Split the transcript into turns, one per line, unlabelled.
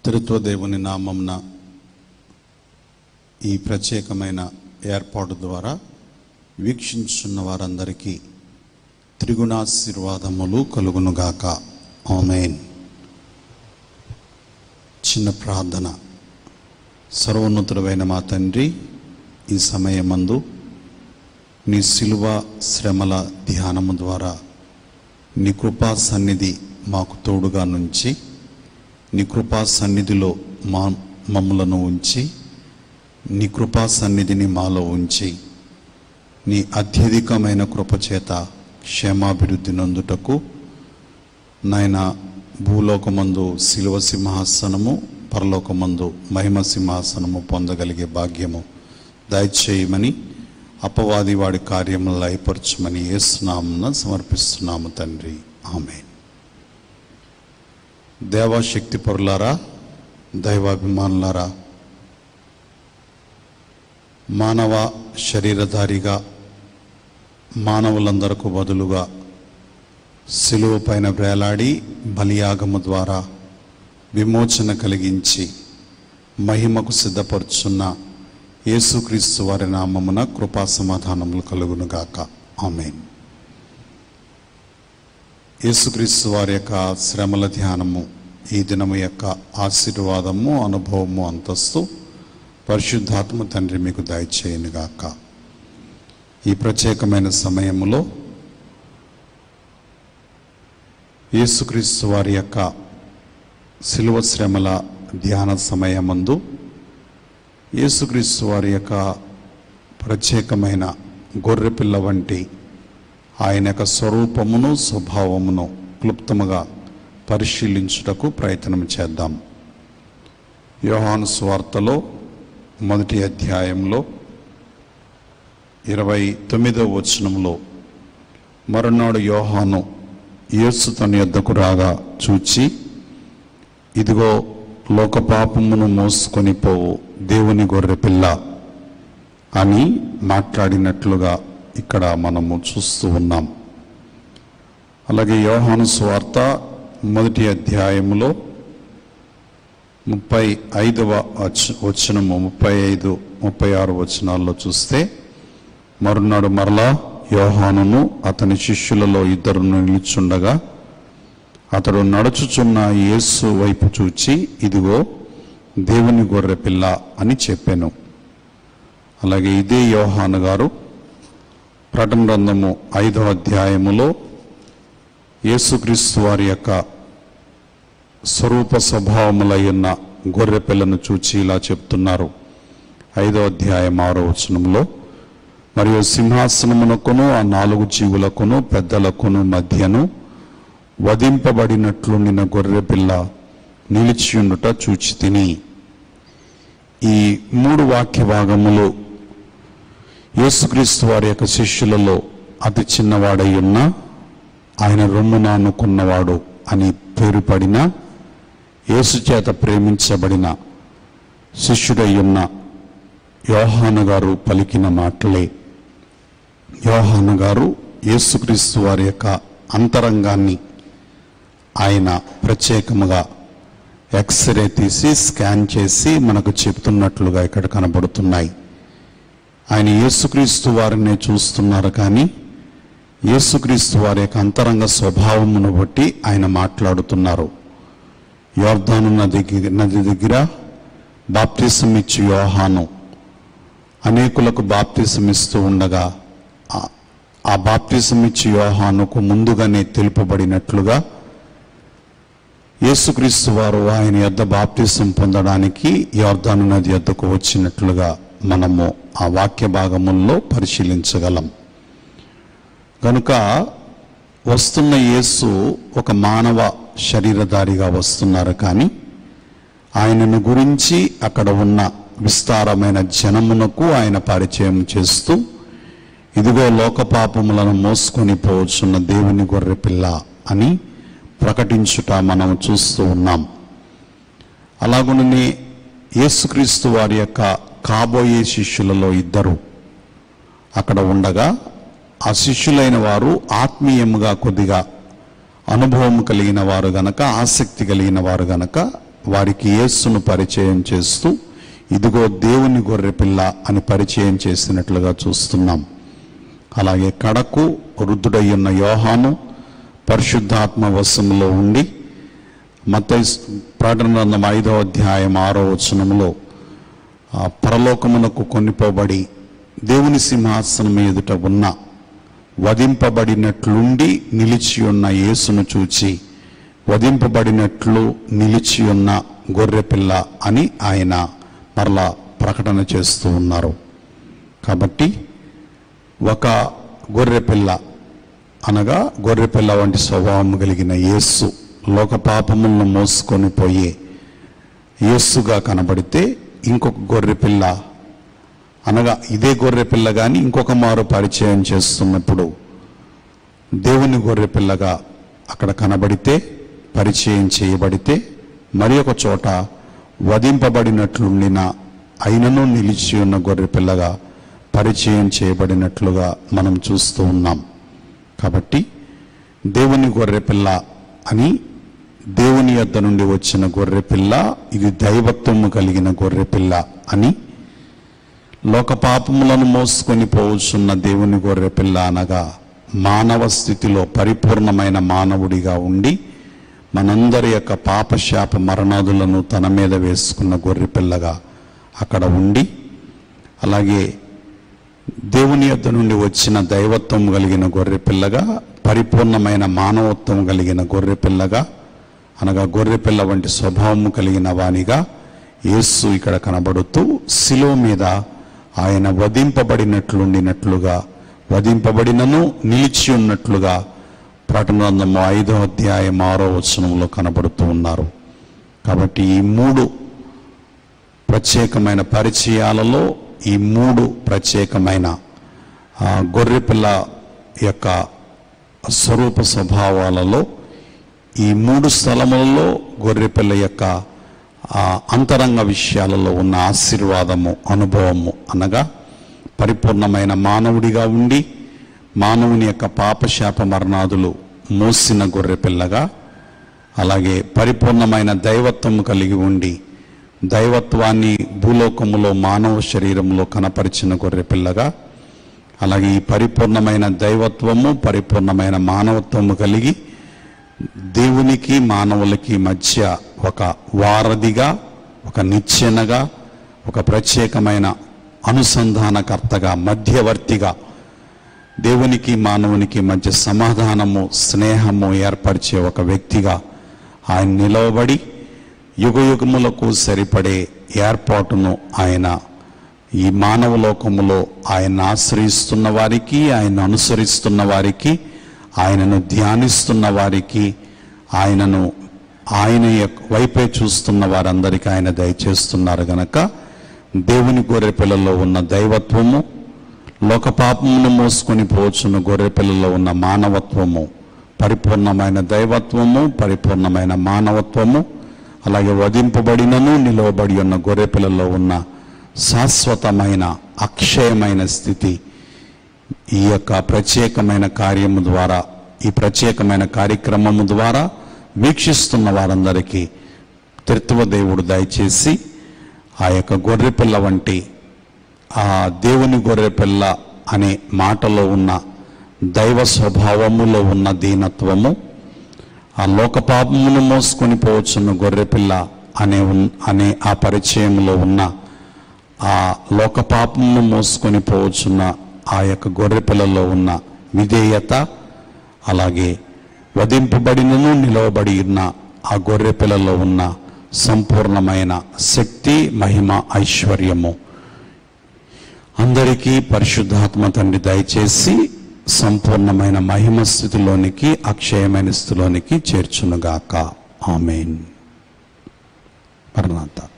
త్రిత్వ దేవుని నామంన ఈ ప్రత్యేకమైన ఏర్పాటు ద్వారా వీక్షించున్న వారందరికీ త్రిగుణాశీర్వాదములు కలుగునుగాక ఆమెన్ చిన్న ప్రార్థన సర్వోన్నతుడైన మా తండ్రి ఈ సమయమందు నీ శిలువ శ్రమల ధ్యానము ద్వారా నీ కృపా సన్నిధి మాకు తోడుగా నుంచి నీ కృపా సన్నిధిలో మా మమ్ములను ఉంచి నీ కృపా సన్నిధిని మాలో ఉంచి నీ అత్యధికమైన కృపచేత క్షేమాభివృద్ధి నందుటకు నాయన భూలోకమందు శిలువ సింహాసనము పరలోకమందు మహిమ సింహాసనము పొందగలిగే భాగ్యము దయచేయమని అపవాది వాడి కార్యములు లయపరచమని ఏసునామున సమర్పిస్తున్నాము తండ్రి ఆమె దేవాశక్తి పరులారా దైవాభిమానులారా మానవ శరీరధారిగా మానవులందరకు బదులుగా సిలువ పైన వేలాడి బలియాగము ద్వారా విమోచన కలిగించి మహిమకు సిద్ధపరుచున్న యేసుక్రీస్తు వారి నామమున కృపా సమాధానములు కలుగునుగాక ఆమెన్ యేసుక్రీస్తు వారి యొక్క శ్రమల ధ్యానము ఈ దినము యొక్క ఆశీర్వాదము అనుభవము అంతస్తు పరిశుద్ధాత్మ తండ్రి మీకు దయచేయనుగాక ఈ ప్రత్యేకమైన సమయములో యేసుక్రీస్తు వారి యొక్క శిలువ శ్రమల ధ్యాన సమయమందు యేసుక్రీస్తు వారి యొక్క ప్రత్యేకమైన గొర్రెపిల్ల వంటి ఆయన యొక్క స్వరూపమును స్వభావమును క్లుప్తముగా పరిశీలించుటకు ప్రయత్నం చేద్దాం యోహాను స్వార్తలో మొదటి అధ్యాయంలో ఇరవై తొమ్మిదవ వచనంలో మరునాడు యోహాను యేసు తన యొద్దకు రాగా చూచి ఇదిగో లోక పాపమును మోసుకొని పోవు దేవుని గొర్రె పిల్ల అని మాట్లాడినట్లుగా ఇక్కడ మనము చూస్తూ ఉన్నాం అలాగే యోహాను స్వార్త మొదటి అధ్యాయములో ముప్పై ఐదవ వచ- వచనము ముప్పై ఐదు ముప్పై ఆరు వచనాల్లో చూస్తే మరునాడు మరలా యోహానును అతని శిష్యులలో ఇద్దరును నిలుచుండగా అతడు నడుచుచున్న యేసు వైపు చూచి ఇదిగో దేవుని గొర్రె పిల్ల అని చెప్పాను అలాగే ఇదే యోహాను గారు ప్రకటన గ్రంథము ఐదవ అధ్యాయములో యేసుక్రీస్తు వారి యొక్క స్వరూప స్వభావములై ఉన్న గొర్రె పిల్లను చూచి ఇలా చెప్తున్నారు ఐదో అధ్యాయం ఆరో వచనంలో మరియు సింహాసనమునకును ఆ నాలుగు జీవులకును పెద్దలకును మధ్యను వధింపబడినట్లు నిన్న గొర్రె పిల్ల నిలిచియుండుట చూచి తిని ఈ మూడు వాక్య భాగములు యేసుక్రీస్తు వారి యొక్క శిష్యులలో అతి చిన్నవాడై ఉన్న ఆయన రొమ్మున అనుకున్నవాడు అని పేరు పడిన యేసు చేత ప్రేమించబడిన శిష్యుడై ఉన్న యోహాను గారు పలికిన మాటలే యోహాను గారు యేసుక్రీస్తు వారి యొక్క అంతరంగాన్ని ఆయన ప్రత్యేకముగా ఎక్స్రే తీసి స్కాన్ చేసి మనకు చెప్తున్నట్లుగా ఇక్కడ కనబడుతున్నాయి ఆయన యేసుక్రీస్తు వారిని చూస్తున్నారు కానీ యేసుక్రీస్తు వారి యొక్క అంతరంగ స్వభావమును బట్టి ఆయన మాట్లాడుతున్నారు యోర్ధాను నది నది దగ్గర బాప్తిసం ఇచ్చి యోహాను అనేకులకు బాప్తిసం ఇస్తూ ఉండగా ఆ- ఆ బాప్తిసం ఇచ్చి యోహానుకు ముందుగానే తెలుపబడినట్లుగా యేసుక్రీస్తు వారు ఆయన యొద్ద బాప్తిసం పొందడానికి యోర్ధాను నది యొద్దకు వచ్చినట్లుగా మనము ఆ వాక్య భాగముల్లో పరిశీలించగలం కనుక వస్తున్న యేసు ఒక మానవ శరీరధారిగా వస్తున్నారు కానీ ఆయనను గురించి అక్కడ ఉన్న విస్తారమైన జనమునకు ఆయన పరిచయం చేస్తూ ఇదిగో లోక పాపములను మోసుకొని పోవచ్చున్న దేవుని గొర్రె పిల్ల అని ప్రకటించుట మనం చూస్తూ ఉన్నాం అలాగుననే యేసుక్రీస్తు వారి యొక్క కాబోయే శిష్యులలో ఇద్దరు అక్కడ ఉండగా ఆ శిష్యులైన వారు ఆత్మీయముగా కొద్దిగా అనుభవం కలిగిన వారు గనక ఆసక్తి కలిగిన వారు గనక వారికి యేసును పరిచయం చేస్తూ ఇదిగో దేవుని గొర్రెపిల్ల అని పరిచయం చేసినట్లుగా చూస్తున్నాం అలాగే కడకు వృద్ధుడయ్యున్న యోహాను పరిశుద్ధాత్మ వశంలో ఉండి మత ప్రకటన గ్రంథం ఐదో అధ్యాయం ఆరో వచనంలో ఆ పరలోకమునకు కొనిపోబడి దేవుని సింహాసనం ఎదుట ఉన్న వధింపబడినట్లుండి నిలిచి ఉన్న యేసును చూచి వధింపబడినట్లు నిలిచి ఉన్న గొర్రెపిల్ల అని ఆయన మరలా ప్రకటన చేస్తూ ఉన్నారు కాబట్టి ఒక గొర్రెపిల్ల అనగా గొర్రెపిల్ల వంటి స్వభావం కలిగిన యేస్సు లోక పాపములను మోసుకొని పోయే యేస్సుగా కనబడితే ఇంకొక గొర్రెపిల్ల అనగా ఇదే గొర్రెపిల్ల కానీ ఇంకొక మారు పరిచయం చేస్తున్నప్పుడు దేవుని గొర్రెపిల్లగా అక్కడ కనబడితే పరిచయం చేయబడితే మరి ఒక చోట వధింపబడినట్లుండిన అయినను నిలిచి ఉన్న గొర్రెపిల్లగా పరిచయం చేయబడినట్లుగా మనం చూస్తూ ఉన్నాం కాబట్టి దేవుని గొర్రెపిల్ల అని దేవుని యొద్ద నుండి వచ్చిన గొర్రెపిల్ల ఇది దైవత్వము కలిగిన గొర్రెపిల్ల అని లోక పాపములను మోసుకొని పోవచ్చున్న దేవుని గొర్రెపిల్ల అనగా మానవ స్థితిలో పరిపూర్ణమైన మానవుడిగా ఉండి మనందరి యొక్క పాపశాప మరణాదులను తన మీద వేసుకున్న గొర్రెపిల్లగా అక్కడ ఉండి అలాగే దేవుని యొద్ద నుండి వచ్చిన దైవత్వం కలిగిన గొర్రెపిల్లగా పరిపూర్ణమైన మానవత్వం కలిగిన గొర్రెపిల్లగా అనగా గొర్రెపిల్ల వంటి స్వభావము కలిగిన వానిగా యేసు ఇక్కడ కనబడుతూ శిలో మీద ఆయన వధింపబడినట్లుండినట్లుగా వధింపబడినను నిలిచి ఉన్నట్లుగా ప్రకటనందము ఐదో అధ్యాయం ఆరో వచనంలో కనబడుతూ ఉన్నారు కాబట్టి ఈ మూడు ప్రత్యేకమైన పరిచయాలలో ఈ మూడు ప్రత్యేకమైన ఆ, గొర్రెపిల్ల యొక్క స్వరూప స్వభావాలలో ఈ మూడు స్థలములలో గొర్రెపిల్ల యొక్క ఆ, అంతరంగ విషయాలలో ఉన్న ఆశీర్వాదము అనుభవము అనగా పరిపూర్ణమైన మానవుడిగా ఉండి మానవుని యొక్క పాపశాప మరణాదులు మోసిన గొర్రెపిల్లగా అలాగే పరిపూర్ణమైన దైవత్వము కలిగి ఉండి దైవత్వాన్ని భూలోకములో మానవ శరీరంలో కనపరిచిన గొర్రెపిల్లగా అలాగే ఈ పరిపూర్ణమైన దైవత్వము పరిపూర్ణమైన మానవత్వము కలిగి దేవునికి మానవులకి మధ్య ఒక వారధిగా ఒక నిచ్చెనగా ఒక ప్రత్యేకమైన అనుసంధానకర్తగా మధ్యవర్తిగా దేవునికి మానవునికి మధ్య సమాధానము స్నేహము ఏర్పరిచే ఒక వ్యక్తిగా ఆయన నిలవబడి యుగ యుగములకు సరిపడే ఏర్పాటును ఆయన ఈ మానవ లోకములో ఆయన ఆశ్రయిస్తున్న వారికి ఆయన అనుసరిస్తున్న వారికి ఆయనను ధ్యానిస్తున్న వారికి ఆయనను ఆయన యొక్క వైపే చూస్తున్న వారందరికీ ఆయన దయచేస్తున్నారు గనక దేవుని గొర్రె పిల్లలో ఉన్న దైవత్వము లోక పాపమును మోసుకొని పోవచ్చున్న గొర్రె పిల్లలో ఉన్న మానవత్వము పరిపూర్ణమైన దైవత్వము పరిపూర్ణమైన మానవత్వము అలాగే వధింపబడినను నిలవబడి ఉన్న గొర్రె పిల్లలో ఉన్న శాశ్వతమైన అక్షయమైన స్థితి ఈ యొక్క ప్రత్యేకమైన కార్యము ద్వారా ఈ ప్రత్యేకమైన కార్యక్రమము ద్వారా వీక్షిస్తున్న వారందరికీ త్రిత్వ దేవుడు దయచేసి ఆ యొక్క గొర్రెపిల్ల వంటి ఆ దేవుని గొర్రెపిల్ల అనే మాటలో ఉన్న దైవ స్వభావములో ఉన్న దీనత్వము ఆ లోక పాపమును మోసుకొని పోవచ్చున్న గొర్రెపిల్ల అనే ఉన్- అనే ఆ పరిచయంలో ఉన్న ఆ లోక పాపమును మోసుకొని పోవచ్చున్న ఆ యొక్క గొర్రెపిల్లలో ఉన్న విధేయత అలాగే వధింపబడినను నిలవబడి ఉన్న ఆ గొర్రెపిల్లలో ఉన్న సంపూర్ణమైన శక్తి మహిమ ఐశ్వర్యము అందరికీ పరిశుద్ధాత్మ తండ్రి దయచేసి సంపూర్ణమైన మహిమ స్థితిలోనికి అక్షయమైన స్థితిలోనికి చేర్చునుగాక ఆమెన్ మరణాత